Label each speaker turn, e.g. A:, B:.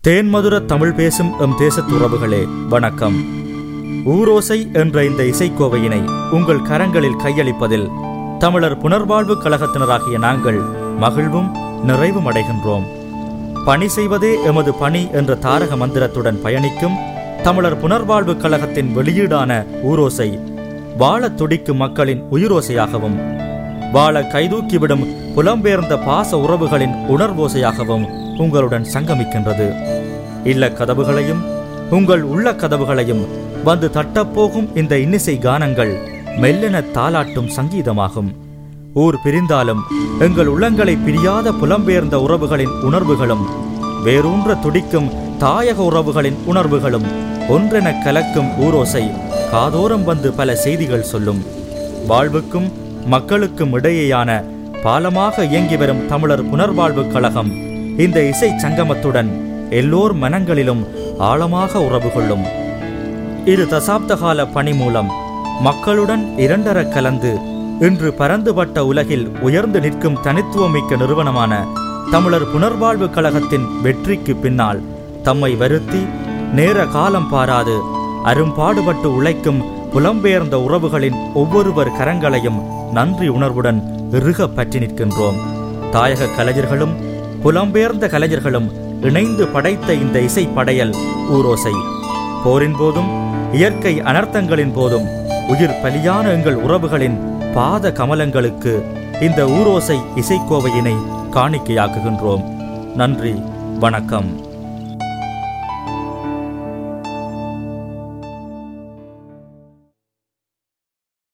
A: தேன்மதுர தமிழ் பேசும் எம் தேசத்து உறவுகளே வணக்கம் ஊரோசை என்ற இந்த இசைக்கோவையினை உங்கள் கரங்களில் கையளிப்பதில் தமிழர் புனர்வாழ்வு கழகத்தினராகிய நாங்கள் மகிழ்வும் நிறைவும் அடைகின்றோம் பணி செய்வதே எமது பணி என்ற தாரக மந்திரத்துடன் பயணிக்கும் தமிழர் புனர்வாழ்வு கழகத்தின் வெளியீடான ஊரோசை வாழத் துடிக்கும் மக்களின் உயிரோசையாகவும் வாழ கைதூக்கிவிடும் புலம்பெயர்ந்த பாச உறவுகளின் உணர்வோசையாகவும் உங்களுடன் சங்கமிக்கின்றது இல்ல கதவுகளையும் உங்கள் உள்ள கதவுகளையும் வந்து தட்டப்போகும் இந்த இன்னிசை கானங்கள் மெல்லென தாலாட்டும் சங்கீதமாகும் ஊர் பிரிந்தாலும் எங்கள் உள்ளங்களை பிரியாத புலம்பெயர்ந்த உறவுகளின் உணர்வுகளும் வேரூன்ற துடிக்கும் தாயக உறவுகளின் உணர்வுகளும் ஒன்றென கலக்கும் ஊரோசை காதோரம் வந்து பல செய்திகள் சொல்லும் வாழ்வுக்கும் மக்களுக்கும் இடையேயான பாலமாக இயங்கி வரும் தமிழர் புனர்வாழ்வு கழகம் இந்த இசை சங்கமத்துடன் எல்லோர் மனங்களிலும் ஆழமாக உறவு கொள்ளும் இரு தசாப்தகால பணி மூலம் மக்களுடன் இரண்டர கலந்து இன்று பரந்துபட்ட உலகில் உயர்ந்து நிற்கும் தனித்துவமிக்க நிறுவனமான தமிழர் புனர்வாழ்வு கழகத்தின் வெற்றிக்கு பின்னால் தம்மை வருத்தி நேர காலம் பாராது அரும்பாடுபட்டு உழைக்கும் புலம்பெயர்ந்த உறவுகளின் ஒவ்வொருவர் கரங்களையும் நன்றி உணர்வுடன் இறுக பற்றி நிற்கின்றோம் தாயக கலைஞர்களும் புலம்பெயர்ந்த கலைஞர்களும் இணைந்து படைத்த இந்த இசை படையல் ஊரோசை போரின் போதும் இயற்கை அனர்த்தங்களின் போதும் உயிர் பலியான எங்கள் உறவுகளின் பாத கமலங்களுக்கு இந்த ஊரோசை இசைக்கோவையினை காணிக்கையாக்குகின்றோம் நன்றி வணக்கம்